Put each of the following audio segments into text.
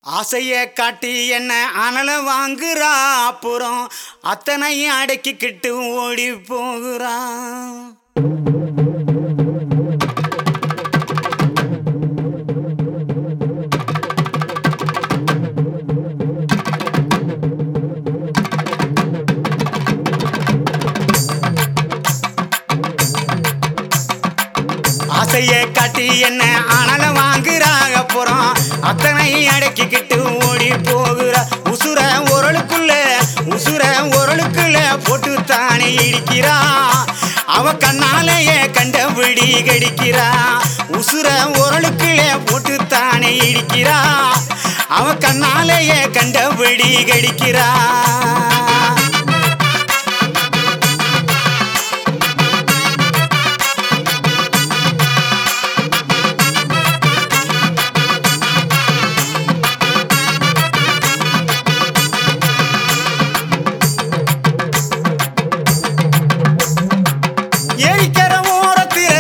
ஆசைய காட்டி என்ன அனல வாங்குறா அப்புறம் அத்தனையும் அடக்கிக்கிட்டு ஓடி போகிறான் ஆசைய காட்டி என்ன அனல வாங்குறாங்க அப்புறம் அத்தனை அடக்கிக்கிட்டு ஓடி போகிறா உசுர உரலுக்குள்ள உசுர உரலுக்குள்ள போட்டு தானே இடிக்கிறா அவ கண்ணாலேயே கண்டபடி கடிக்கிறா உசுர உரலுக்குள்ள போட்டு தானே இடிக்கிறா அவ கண்ணாலேயே கண்டபடி கடிக்கிறா எரிக்கிற ஓரத்திலே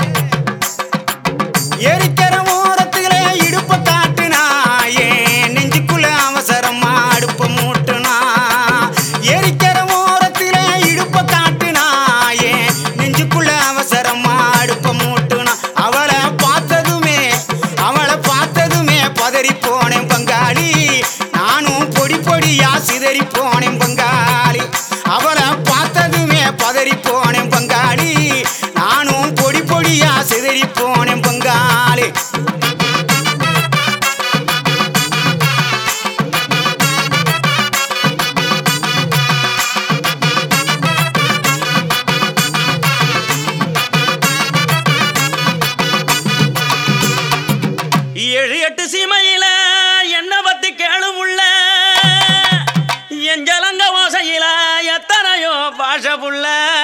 எரிக்கிற ஓரத்திலே இடுப்ப காட்டுனா ஏன் நெஞ்சுக்குள்ள அவசரமா அடுப்ப மூட்டுனா எரிக்கிற ஓரத்திலே இடுப்ப காட்டுனா ஏன் நெஞ்சுக்குள்ள அவசரமா அடுப்ப மூட்டுனா அவளை பார்த்ததுமே அவளை பார்த்ததுமே பதறி போனேன் பங்காளி நானும் பொடி பொடியா சிதறி போனேன் பங்காளி அவளை பார்த்ததுமே பதறி போனேன் பங்காளி நானும் பொடி பொடியா சிதறி போனேன் பங்காளி ஏழு எட்டு சீமையில என்ன பத்தி கேளும் உள்ள எஞ்சலங்க ஓசையில எத்தனையோ பாஷ புள்ள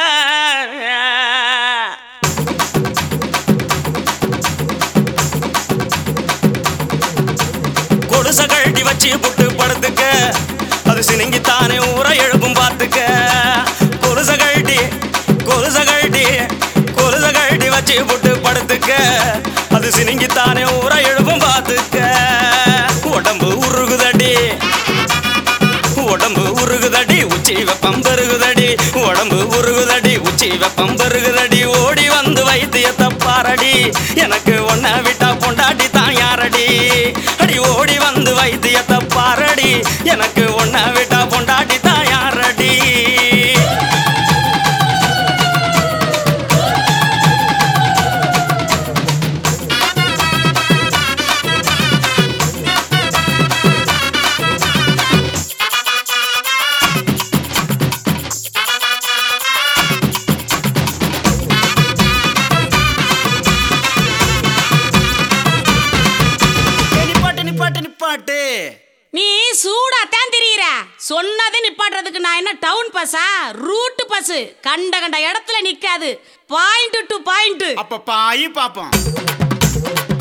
கொடுச கழட்டி வச்சு புட்டு படுத்துக்க அது சினுங்கித்தானே ஊரை எழுப்பும் பார்த்துக்க கொலுச கழட்டி கொலுச கழட்டி கொலுச கழட்டி வச்சு புட்டு படுத்துக்க அது சினுங்கித்தானே ஊரை எழுப்பும் பார்த்துக்க உடம்பு உருகுதடி உடம்பு உருகுதடி உச்சி வெப்பம் பெருகுதடி உடம்பு உருகுதடி உச்சி வெப்பம் பெருகுதடி ஓடி வந்து வைத்தியத்தை பாரடி எனக்கு ஒன்ன விட்டா பொண்டாட்டி தான் யாரடி அடி ஓடி வந்து வைத்தியத்தை பாரடி எனக்கு ஒன்ன விட்டா பொண்டாட்டி தான் யாரடி ஏய், நிப்பாட்டு நிப்பாட்டு நிப்பாட்டு நீ சூடா தான் தெரியுற சொன்னது நிப்பாட்டுறதுக்கு நான் என்ன டவுன் பஸ்ஸா ரூட் பஸ் கண்ட கண்ட இடத்துல நிக்காது பாயிண்ட் டு பாயிண்ட் அப்ப பாயி பாப்போம்